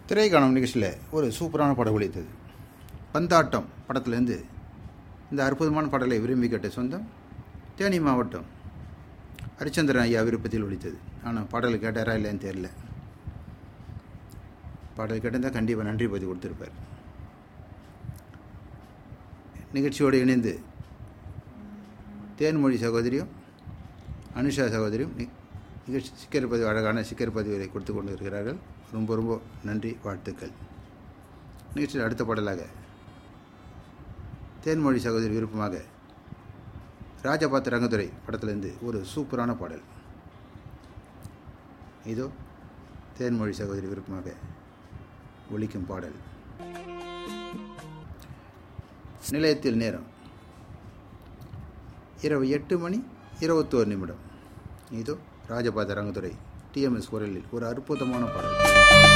திரைக்காணும் நிகழ்ச்சியில் ஒரு சூப்பரான படம் ஒழித்தது பந்தாட்டம் படத்துலேருந்து இந்த அற்புதமான பாடலை விரும்பி கேட்ட சொந்தம் தேனி மாவட்டம் ஹரிச்சந்திரன் ஐயா விருப்பத்தில் ஒழித்தது ஆனால் பாடல் கேட்டாரா இல்லைன்னு தெரில பாடல் கேட்டிருந்தால் கண்டிப்பாக நன்றி பதிவு கொடுத்துருப்பார் நிகழ்ச்சியோடு இணைந்து தேன்மொழி சகோதரியும் அனுஷா சகோதரியும் நி- நிகழ்ச்சி சிக்கர் பதிவு அழகான சிக்கர் பதிவுகளை கொடுத்து கொண்டு இருக்கிறார்கள் ரொம்ப ரொம்ப நன்றி வாழ்த்துக்கள் நிகழ்ச்சியில் அடுத்த பாடலாக தேன்மொழி சகோதரி விருப்பமாக ராஜபாத்த ரங்கத்துறை படத்திலிருந்து ஒரு சூப்பரான பாடல் இதோ தேன்மொழி சகோதரி விருப்பமாக ஒலிக்கும் பாடல் நிலையத்தில் நேரம் இரவு எட்டு மணி இருபத்தோரு நிமிடம் இதோ ராஜபாத ரங்கத்துறை டிஎம்எஸ் குரலில் ஒரு அற்புதமான பாடல்